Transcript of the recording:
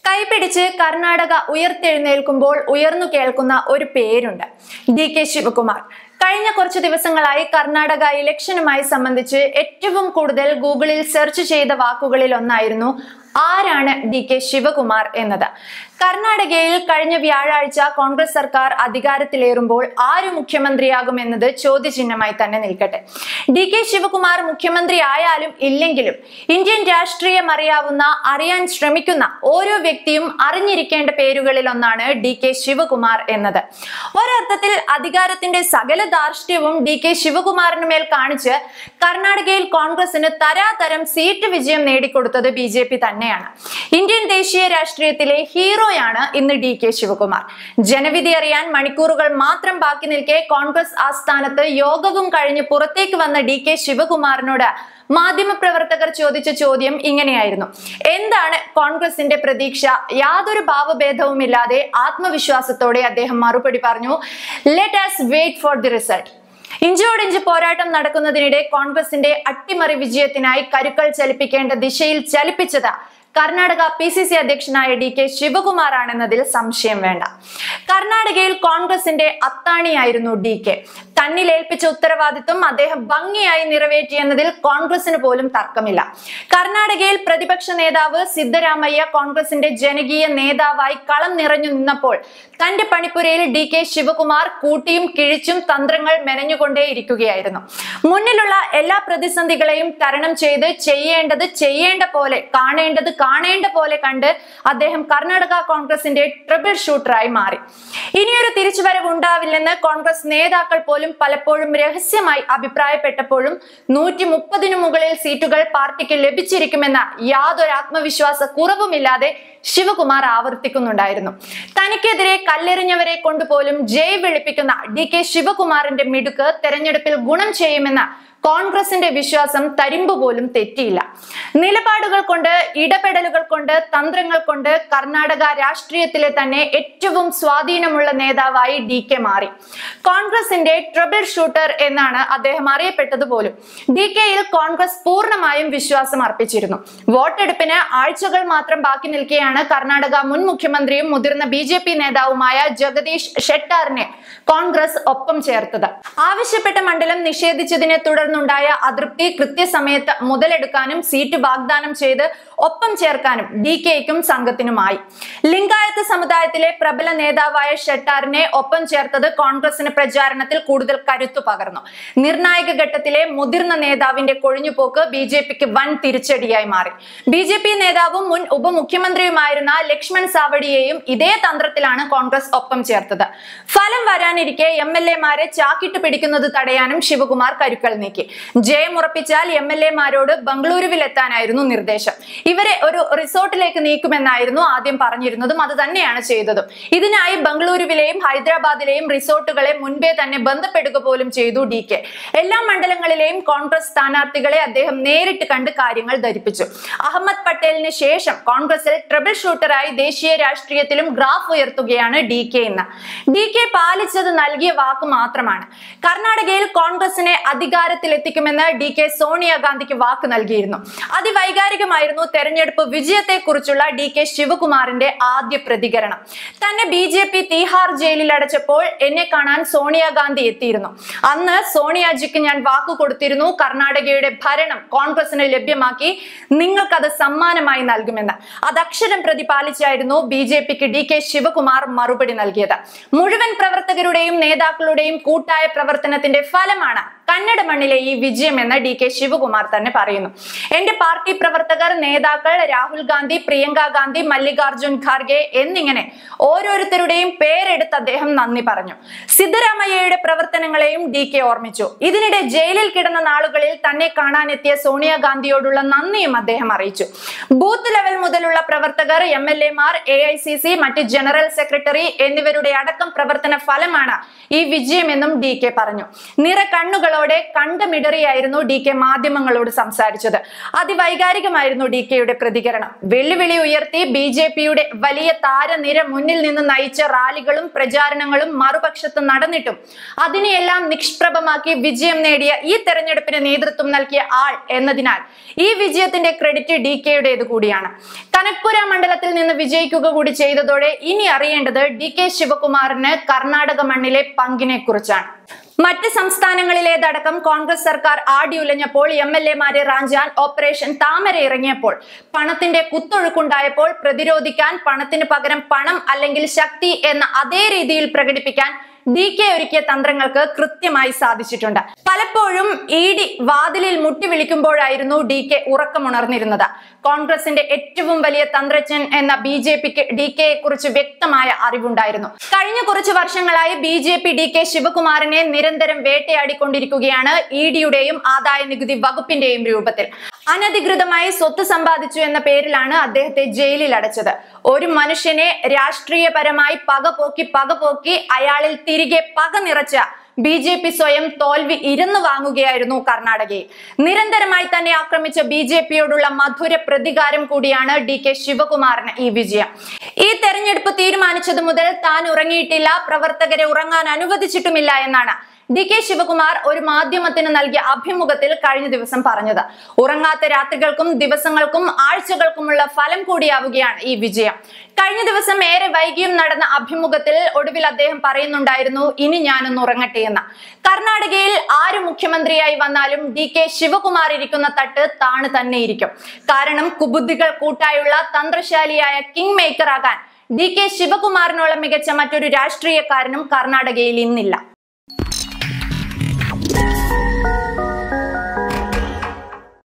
കൈപിടിച്ച് കർണാടക ഉയർത്തെഴുന്നേൽക്കുമ്പോൾ ഉയർന്നു കേൾക്കുന്ന ഒരു പേരുണ്ട് ഡി കെ ശിവകുമാർ കഴിഞ്ഞ കുറച്ച് ദിവസങ്ങളായി കർണാടക ഇലക്ഷനുമായി സംബന്ധിച്ച് ഏറ്റവും കൂടുതൽ ഗൂഗിളിൽ സെർച്ച് ചെയ്ത വാക്കുകളിൽ ഒന്നായിരുന്നു ആരാണ് ഡി കെ ശിവകുമാർ എന്നത് കർണാടകയിൽ കഴിഞ്ഞ വ്യാഴാഴ്ച കോൺഗ്രസ് സർക്കാർ അധികാരത്തിലേറുമ്പോൾ ആര് മുഖ്യമന്ത്രിയാകുമെന്നത് ചോദ്യചിഹ്നമായി തന്നെ നിൽക്കട്ടെ ഡി കെ ശിവകുമാർ മുഖ്യമന്ത്രി ആയാലും ഇല്ലെങ്കിലും ഇന്ത്യൻ രാഷ്ട്രീയം അറിയാവുന്ന അറിയാൻ ശ്രമിക്കുന്ന ഓരോ വ്യക്തിയും അറിഞ്ഞിരിക്കേണ്ട പേരുകളിൽ ഒന്നാണ് ഡി കെ ശിവകുമാർ എന്നത് ഒരർത്ഥത്തിൽ അധികാരത്തിന്റെ സകല ധാർഷ്ട്യവും ഡി കെ ശിവകുമാറിന് മേൽ കാണിച്ച് കർണാടകയിൽ കോൺഗ്രസിന് തരാതരം സീറ്റ് വിജയം നേടിക്കൊടുത്തത് ബി ജെ പി തന്നെയാണ് ഇന്ത്യൻ ദേശീയ രാഷ്ട്രീയത്തിലെ ഹീറോയാണ് ഇന്ന് ഡി കെ ശിവകുമാർ ജനവിധി അറിയാൻ മണിക്കൂറുകൾ മാത്രം ബാക്കി നിൽക്കെ കോൺഗ്രസ് ആസ്ഥാനത്ത് യോഗവും കഴിഞ്ഞ് പുറത്തേക്ക് വന്ന ഡി കെ ശിവകുമാറിനോട് മാധ്യമപ്രവർത്തകർ ചോദിച്ച ചോദ്യം ഇങ്ങനെയായിരുന്നു എന്താണ് കോൺഗ്രസിന്റെ പ്രതീക്ഷ യാതൊരു ഭാവഭേദവുമില്ലാതെ ആത്മവിശ്വാസത്തോടെ അദ്ദേഹം മറുപടി പറഞ്ഞു let us wait for the result ഇഞ്ചോടിഞ്ച് പോരാട്ടം നടക്കുന്നതിനിടെ കോൺഗ്രസിന്റെ അട്ടിമറി വിജയത്തിനായി കരുക്കൾ ചലിപ്പിക്കേണ്ട ദിശയിൽ ചലിപ്പിച്ചത് കർണാടക പി സി സി അധ്യക്ഷനായ ഡി കെ ശിവകുമാർ ആണെന്നതിൽ സംശയം വേണ്ട കർണാടകയിൽ കോൺഗ്രസിന്റെ അത്താണിയായിരുന്നു ഡി കെ തന്നിൽ ഏൽപ്പിച്ച ഉത്തരവാദിത്വം അദ്ദേഹം ഭംഗിയായി നിറവേറ്റിയെന്നതിൽ കോൺഗ്രസിന് പോലും തർക്കമില്ല കർണാടകയിൽ പ്രതിപക്ഷ നേതാവ് സിദ്ധരാമയ്യ കോൺഗ്രസിന്റെ ജനകീയ നേതാവായി കളം നിറഞ്ഞു നിന്നപ്പോൾ തന്റെ പണിപ്പുരയിൽ ഡി കെ ശിവകുമാർ കൂട്ടിയും കിഴിച്ചും തന്ത്രങ്ങൾ മെനഞ്ഞുകൊണ്ടേയിരിക്കുകയായിരുന്നു മുന്നിലുള്ള എല്ലാ പ്രതിസന്ധികളെയും തരണം ചെയ്ത് ചെയ്യേണ്ടത് ചെയ്യേണ്ട പോലെ കാണേണ്ടത് കാണേണ്ട പോലെ കണ്ട് അദ്ദേഹം കർണാടക കോൺഗ്രസിന്റെ ട്രിപ്പിൾ ഷൂട്ടറായി മാറി ഇനിയൊരു തിരിച്ചുവരവ് ഉണ്ടാവില്ലെന്ന് കോൺഗ്രസ് നേതാക്കൾ പോലും പലപ്പോഴും രഹസ്യമായി അഭിപ്രായപ്പെട്ടപ്പോഴും നൂറ്റി മുപ്പതിനു മുകളിൽ സീറ്റുകൾ പാർട്ടിക്ക് ലഭിച്ചിരിക്കുമെന്ന യാതൊരു ആത്മവിശ്വാസ കുറവുമില്ലാതെ ശിവകുമാർ ആവർത്തിക്കുന്നുണ്ടായിരുന്നു തനിക്കെതിരെ കല്ലെറിഞ്ഞവരെ കൊണ്ടുപോലും ജയ് വിളിപ്പിക്കുന്ന ഡി കെ ശിവകുമാറിന്റെ മിടുക്ക് തെരഞ്ഞെടുപ്പിൽ ഗുണം ചെയ്യുമെന്ന കോൺഗ്രസിന്റെ വിശ്വാസം തരിമ്പ് പോലും തെറ്റിയില്ല നിലപാടുകൾ കൊണ്ട് ഇടപെടലുകൾ കൊണ്ട് തന്ത്രങ്ങൾ കൊണ്ട് കർണാടക രാഷ്ട്രീയത്തിലെ തന്നെ ഏറ്റവും സ്വാധീനമുള്ള നേതാവായി ഡി കെ മാറി കോൺഗ്രസിന്റെ ട്രബിൾ ഷൂട്ടർ എന്നാണ് അദ്ദേഹം അറിയപ്പെട്ടത് പോലും ഡി കെയിൽ കോൺഗ്രസ് പൂർണ്ണമായും വിശ്വാസം അർപ്പിച്ചിരുന്നു വോട്ടെടുപ്പിന് ആഴ്ചകൾ മാത്രം ബാക്കി നിൽക്കെയാണ് കർണാടക മുൻ മുഖ്യമന്ത്രിയും മുതിർന്ന ബി ജെ പി നേതാവുമായ ജഗദീഷ് ഷെട്ടാറിനെ കോൺഗ്രസ് ഒപ്പം ചേർത്തത് ആവശ്യപ്പെട്ട മണ്ഡലം നിഷേധിച്ചതിനെ തുടർന്നുണ്ടായ അതൃപ്തി കൃത്യസമയത്ത് മുതലെടുക്കാനും സീറ്റ് വാഗ്ദാനം ചെയ്ത് ഒപ്പം ചേർക്കാനും ഡി കെയ്ക്കും സംഘത്തിനുമായി ലിംഗായത്ത് സമുദായത്തിലെ പ്രബല നേതാവായ ഷെട്ടാറിനെ ഒപ്പം ചേർത്തത് കോൺഗ്രസിന് പ്രചാരണത്തിൽ കൂടുതൽ കരുത്തു പകർന്നു നിർണായക ഘട്ടത്തിലെ മുതിർന്ന നേതാവിന്റെ കൊഴിഞ്ഞുപോക്ക് ബി ജെ പിക്ക് വൻ തിരിച്ചടിയായി മാറി ബി ജെ പി നേതാവും മുൻ ഉപമുഖ്യമന്ത്രിയുമായിരുന്ന ലക്ഷ്മൺ സാവടിയെയും ഇതേ തന്ത്രത്തിലാണ് കോൺഗ്രസ് ഒപ്പം ചേർത്തത് ഫലം വരാനിരിക്കെ എം എൽ എമാരെ ചാക്കിട്ട് പിടിക്കുന്നത് തടയാനും ശിവകുമാർ കരുക്കൾ നീക്കി ജയം ഉറപ്പിച്ചാൽ എം എൽ എമാരോട് ബംഗളൂരുവിൽ എത്താനായിരുന്നു നിർദ്ദേശം ഇവരെ ഒരു റിസോർട്ടിലേക്ക് നീക്കുമെന്നായിരുന്നു ആദ്യം പറഞ്ഞിരുന്നതും അത് തന്നെയാണ് ചെയ്തതും ഇതിനായി ബംഗളൂരുവിലെയും ഹൈദരാബാദിലെയും റിസോർട്ടുകളെ മുൻപേ തന്നെ ബന്ധപ്പെടുക പോലും ചെയ്തു ഡി കെ എല്ലാ മണ്ഡലങ്ങളിലെയും കോൺഗ്രസ് സ്ഥാനാർത്ഥികളെ അദ്ദേഹം നേരിട്ട് കണ്ട് കാര്യങ്ങൾ ധരിപ്പിച്ചു അഹമ്മദ് പട്ടേലിന് ശേഷം കോൺഗ്രസിൽ ട്രിപ്പിൾ ഷൂട്ടറായി ദേശീയ രാഷ്ട്രീയത്തിലും ഗ്രാഫ് ഉയർത്തുകയാണ് ഡി കെ ഇന്ന് ഡി കെ പാലിച്ചത് നൽകിയ വാക്ക് മാത്രമാണ് കർണാടകയിൽ കോൺഗ്രസിനെ അധികാരത്തിലെത്തിക്കുമെന്ന് ഡി കെ സോണിയാഗാന്ധിക്ക് വാക്ക് നൽകിയിരുന്നു അതിവൈകാരികമായിരുന്നു തെരഞ്ഞെടുപ്പ് വിജയത്തെക്കുറിച്ചുള്ള ഡി കെ ശിവകുമാറിന്റെ ആദ്യ പ്രതികരണം തന്നെ ബി ജെ പി തീഹാർ ജയിലിൽ അടച്ചപ്പോൾ എന്നെ കാണാൻ സോണിയാഗാന്ധി എത്തിയിരുന്നു അന്ന് സോണിയാജിക്ക് ഞാൻ വാക്ക് കൊടുത്തിരുന്നു കർണാടകയുടെ ഭരണം കോൺഗ്രസിന് ലഭ്യമാക്കി നിങ്ങൾക്കത് സമ്മാനമായി നൽകുമെന്ന് അത് അക്ഷരം പ്രതിപാലിച്ചായിരുന്നു ബി ജെ പിക്ക് ഡി കെ ശിവകുമാർ മറുപടി നൽകിയത് മുഴുവൻ പ്രവർത്തകരുടെയും നേതാക്കളുടെയും കൂട്ടായ പ്രവർത്തനത്തിന്റെ ഫലമാണ് കന്നഡ മണ്ണിലെ ഈ വിജയമെന്ന് ഡി കെ ശിവകുമാർ തന്നെ പറയുന്നു എന്റെ പാർട്ടി പ്രവർത്തകർ നേതാക്കൾ രാഹുൽ ഗാന്ധി പ്രിയങ്ക ഗാന്ധി മല്ലികാർജുൻ ഖാർഗെ എന്നിങ്ങനെ ഓരോരുത്തരുടെയും പേരെടുത്ത് അദ്ദേഹം നന്ദി പറഞ്ഞു സിദ്ധരാമയ്യയുടെ പ്രവർത്തനങ്ങളെയും ഡി കെ ഓർമ്മിച്ചു ഇതിനിടെ ജയിലിൽ കിടന്ന നാളുകളിൽ തന്നെ കാണാനെത്തിയ സോണിയാഗാന്ധിയോടുള്ള നന്ദിയും അദ്ദേഹം അറിയിച്ചു ബൂത്ത് ലെവൽ മുതലുള്ള പ്രവർത്തകർ എം എൽ എമാർ എ ഐ സി സി മറ്റ് ജനറൽ സെക്രട്ടറി എന്നിവരുടെ അടക്കം പ്രവർത്തന ഫലമാണ് ഈ വിജയമെന്നും ഡി കെ പറഞ്ഞു നിറ കണ്ണുകളോടെ വാക്കുകളോടെ കണ്ടമിടറിയായിരുന്നു ഡി കെ മാധ്യമങ്ങളോട് സംസാരിച്ചത് അതിവൈകാരികമായിരുന്നു ഡി കെയുടെ പ്രതികരണം വെല്ലുവിളി ഉയർത്തി ബി ജെ പിയുടെ വലിയ താരനിര മുന്നിൽ നിന്ന് നയിച്ച റാലികളും പ്രചാരണങ്ങളും മറുപക്ഷത്ത് നടന്നിട്ടും അതിനെയെല്ലാം നിഷ്പ്രഭമാക്കി വിജയം നേടിയ ഈ തെരഞ്ഞെടുപ്പിന് നേതൃത്വം നൽകിയ ആൾ എന്നതിനാൽ ഈ വിജയത്തിന്റെ ക്രെഡിറ്റ് ഡി കെയുടേത് കൂടിയാണ് കനക്പുര മണ്ഡലത്തിൽ നിന്ന് വിജയിക്കുക കൂടി ചെയ്തതോടെ ഇനി അറിയേണ്ടത് ഡി കെ ശിവകുമാറിന് കർണാടക മണ്ണിലെ പങ്കിനെ കുറിച്ചാണ് മറ്റ് സംസ്ഥാനങ്ങളിലേതടക്കം കോൺഗ്രസ് സർക്കാർ ആടിയുലഞ്ഞപ്പോൾ എം എൽ എമാരെ റാഞ്ചാൻ ഓപ്പറേഷൻ താമര ഇറങ്ങിയപ്പോൾ പണത്തിന്റെ കുത്തൊഴുക്കുണ്ടായപ്പോൾ പ്രതിരോധിക്കാൻ പണത്തിന് പകരം പണം അല്ലെങ്കിൽ ശക്തി എന്ന അതേ രീതിയിൽ പ്രകടിപ്പിക്കാൻ ഡി കെ ഒരുക്കിയ തന്ത്രങ്ങൾക്ക് കൃത്യമായി സാധിച്ചിട്ടുണ്ട് പലപ്പോഴും ഇ ഡി വാതിലിൽ മുട്ടി വിളിക്കുമ്പോഴായിരുന്നു ഡി കെ ഉറക്കമുണർന്നിരുന്നത് കോൺഗ്രസിന്റെ ഏറ്റവും വലിയ തന്ത്രജ്ഞൻ എന്ന ബി ജെ പിക്ക് ഡി കെയെ കുറിച്ച് വ്യക്തമായ അറിവുണ്ടായിരുന്നു കഴിഞ്ഞ കുറച്ച് വർഷങ്ങളായി B J P D K ശിവകുമാറിനെ നിരന്തരം വേട്ടയാടിക്കൊണ്ടിരിക്കുകയാണ് ഇ ഡിയുടെയും ആദായ നികുതി വകുപ്പിന്റെയും രൂപത്തിൽ അനധികൃതമായി സ്വത്ത് സമ്പാദിച്ചു എന്ന പേരിലാണ് അദ്ദേഹത്തെ ജയിലിൽ അടച്ചത് ഒരു മനുഷ്യനെ രാഷ്ട്രീയപരമായി പകപോക്കി പകപോക്കി അയാളിൽ തിരികെ പക നിറച്ച ബി ജെ പി സ്വയം തോൽവി ഇരുന്നു വാങ്ങുകയായിരുന്നു കർണാടകയിൽ നിരന്തരമായി തന്നെ ആക്രമിച്ച ബി ജെ പിയോടുള്ള മധുര പ്രതികാരം കൂടിയാണ് ഡി കെ ശിവകുമാറിന് ഈ വിജയം ഈ തെരഞ്ഞെടുപ്പ് തീരുമാനിച്ചതു മുതൽ താൻ ഉറങ്ങിയിട്ടില്ല പ്രവർത്തകരെ ഉറങ്ങാൻ അനുവദിച്ചിട്ടുമില്ല എന്നാണ് ഡി കെ ശിവകുമാർ ഒരു മാധ്യമത്തിന് നൽകിയ അഭിമുഖത്തിൽ കഴിഞ്ഞ ദിവസം പറഞ്ഞത് ഉറങ്ങാത്ത രാത്രികൾക്കും ദിവസങ്ങൾക്കും ആഴ്ചകൾക്കുമുള്ള ഫലം കൂടിയാവുകയാണ് ഈ വിജയം കഴിഞ്ഞ ദിവസം ഏറെ വൈകിയും നടന്ന അഭിമുഖത്തിൽ ഒടുവിൽ അദ്ദേഹം പറയുന്നുണ്ടായിരുന്നു ഇനി ഞാനൊന്ന് ഉറങ്ങട്ടെ എന്ന് കർണാടകയിൽ ആര് മുഖ്യമന്ത്രിയായി വന്നാലും ഡി കെ ശിവകുമാർ ഇരിക്കുന്ന തട്ട് താണ് തന്നെ ഇരിക്കും കാരണം കുബുദ്ധികൾ കൂട്ടായുള്ള തന്ത്രശാലിയായ കിങ് മേക്കർ ആകാൻ ഡി കെ ശിവകുമാറിനോളം മികച്ച മറ്റൊരു രാഷ്ട്രീയക്കാരനും കർണാടകയിൽ ഇന്നില്ല